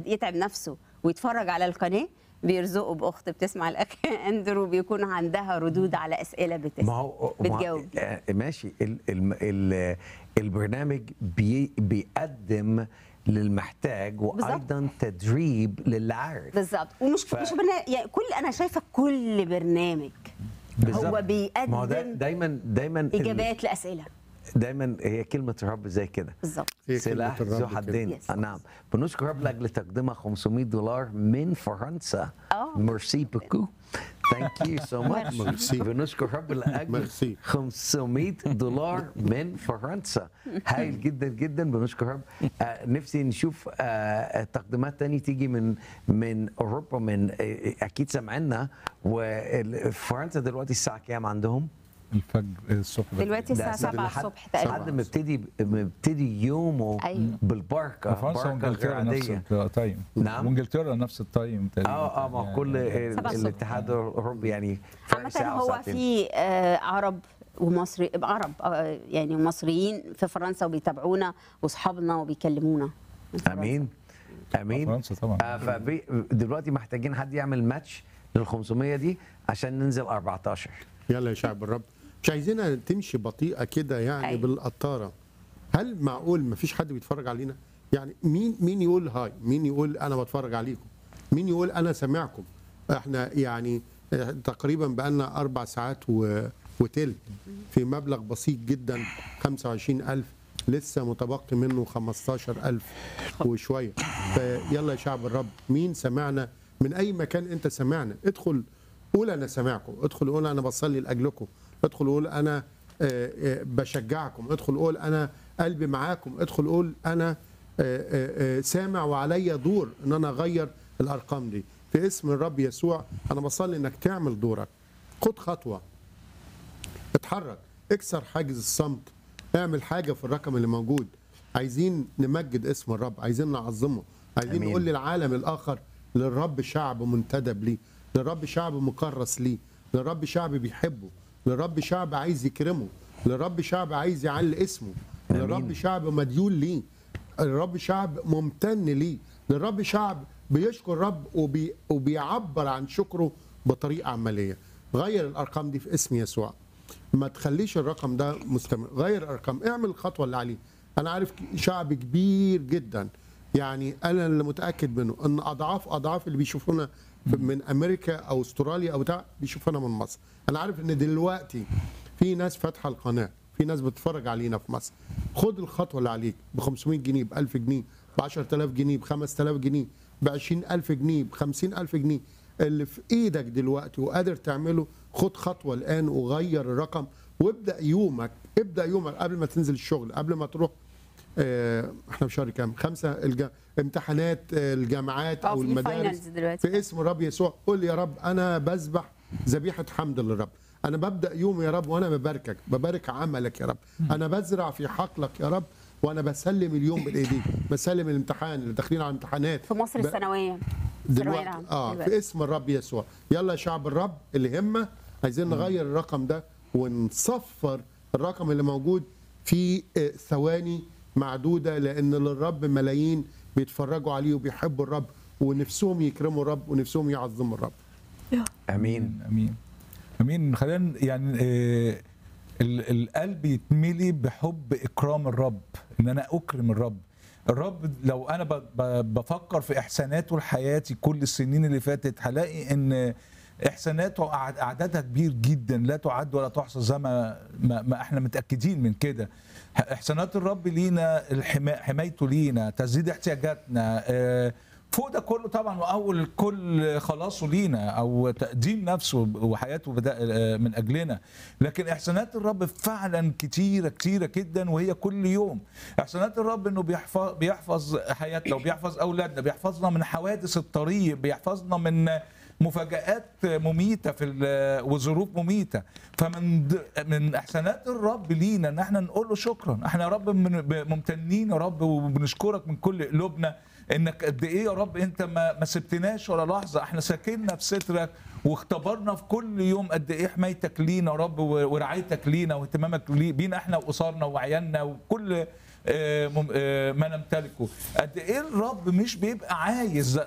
يتعب نفسه ويتفرج على القناه بيرزقه باخت بتسمع الاخ اندرو بيكون عندها ردود على اسئله بتسال ما هو ما هو- بتجاوب آه، ماشي ال ال ال البرنامج بي بيقدم للمحتاج وايضا تدريب للي عارف بالظبط ومش ف- مش برنامج يعني كل انا شايفه كل برنامج بالظبط. هو ما هو دا بيقدم دايما دايما ال- اجابات لاسئله دايما هي كلمه الرب زي كده بالظبط هي سلاح كلمة ذو الرب حدين Yes. آه، نعم بنشكر رب لاجل تقديمها 500 دولار من فرنسا آه. ميرسي بوكو ثانك يو سو ماتش ميرسي. بنشكر رب لاجل ميرسي. 500 دولار من فرنسا هايل جدا جدا بنشكر رب آه نفسي نشوف آه تقديمات تاني تيجي من من اوروبا من آه اكيد سامعينا وفرنسا دلوقتي الساعه كام عندهم؟ الفجر الصبح بدري. دلوقتي الساعه ده 7 لحد- الصبح تقريبا حد مبتدي مبتدي يومه أيوة. بالبركه فرنسا بركه غير وانجلترا نفس عاديه التايم نعم. وانجلترا نفس التايم تقريبا اه اه ما هو كل ال- سبعة الصبح. الاتحاد الاوروبي يعني فرق عامة ساعة هو وساعتين. في آه، عرب ومصري عرب آه، يعني مصريين في فرنسا وبيتابعونا واصحابنا وبيكلمونا من فرنسا. امين امين فرنسا طبعا آه فبي دلوقتي محتاجين حد يعمل ماتش لل 500 دي عشان ننزل 14 يلا يا شعب الرب مش عايزينها تمشي بطيئه كده يعني أيوة. بالقطاره هل معقول ما فيش حد بيتفرج علينا يعني مين مين يقول هاي مين يقول انا بتفرج عليكم مين يقول انا سامعكم احنا يعني آه، تقريبا بقالنا اربع ساعات و... وتلت في مبلغ بسيط جدا 25000 لسه متبقي منه 15000 وشويه فيلا يا شعب الرب مين سمعنا من اي مكان انت سمعنا ادخل قول انا سامعكم ادخل قول انا بصلي لاجلكم ادخل قول انا آه، آه، بشجعكم ادخل قول انا قلبي معاكم ادخل قول انا آه، آه، آه، سامع وعليا دور ان انا اغير الارقام دي في اسم الرب يسوع انا بصلي انك تعمل دورك خد خطوه اتحرك اكسر حاجز الصمت اعمل حاجه في الرقم اللي موجود عايزين نمجد اسم الرب عايزين نعظمه عايزين أمين. نقول للعالم الاخر للرب شعب منتدب ليه للرب شعب مكرس ليه للرب شعب بيحبه للرب شعب عايز يكرمه للرب شعب عايز يعلي اسمه للرب شعب مديون ليه الرب شعب ممتن ليه للرب شعب بيشكر رب وبي وبيعبر عن شكره بطريقه عمليه غير الارقام دي في اسم يسوع ما تخليش الرقم ده مستمر غير الارقام اعمل الخطوه اللي عليه انا عارف شعب كبير جدا يعني انا اللي متاكد منه ان اضعاف اضعاف اللي بيشوفونا من امريكا او استراليا او بتاع بيشوفونا من مصر انا عارف ان دلوقتي في ناس فاتحه القناه في ناس بتتفرج علينا في مصر خد الخطوه اللي عليك ب 500 جنيه ب 1000 جنيه ب 10000 جنيه ب 5000 جنيه ب 20000 جنيه ب 50000 جنيه اللي في ايدك دلوقتي وقادر تعمله خد خطوه الان وغير الرقم وابدا يومك ابدا يومك قبل ما تنزل الشغل قبل ما تروح آه، احنا في شهر كام؟ خمسه الج... امتحانات آه، الجامعات اه او في المدارس فاينلز دلوقتي في اسم الرب يسوع قول يا رب انا بذبح ذبيحه حمد للرب انا ببدا يومي يا رب وانا بباركك ببارك عملك يا رب انا بزرع في حقلك يا رب وانا بسلم اليوم بالايدي بسلم الامتحان اللي داخلين على الامتحانات في مصر ب- الثانويه الثانويه دلوقتي العامه اه دلوقتي. في اسم الرب يسوع يلا يا شعب الرب اللي همه عايزين نغير الرقم ده ونصفر الرقم اللي موجود في آه، ثواني معدوده لان للرب ملايين بيتفرجوا عليه وبيحبوا الرب ونفسهم يكرموا الرب ونفسهم يعظموا الرب امين امين امين خلينا يعني آه، ال- القلب يتملي بحب اكرام الرب ان انا اكرم الرب الرب لو انا ب- ب- بفكر في احساناته لحياتي كل السنين اللي فاتت هلاقي ان احساناته أع- اعدادها كبير جدا لا تعد ولا تحصى زي ما, ما, ما احنا متاكدين من كده احسانات الرب لينا الحما- حمايته لينا تسديد احتياجاتنا آه، فوق ده كله طبعا واول الكل خلاصه لينا او تقديم نفسه وحياته بدا آه، من اجلنا لكن احسانات الرب فعلا كتيره كتيره جدا وهي كل يوم احسانات الرب انه بيحفظ بيحفظ حياتنا وبيحفظ اولادنا بيحفظنا من حوادث الطريق بيحفظنا من مفاجآت مميتة في ال- وظروف مميتة فمن د- من احسانات الرب لينا ان احنا نقول له شكرا احنا يا رب من- ب- ممتنين يا رب وبنشكرك من كل قلوبنا انك قد ايه يا رب انت ما ما سبتناش ولا لحظه احنا ساكننا في سترك واختبرنا في كل يوم قد ايه حمايتك لينا يا رب و- ورعايتك لينا واهتمامك لي- بينا احنا واسرنا وعيالنا وكل آه، مم- آه، ما نمتلكه قد ايه الرب مش بيبقى عايز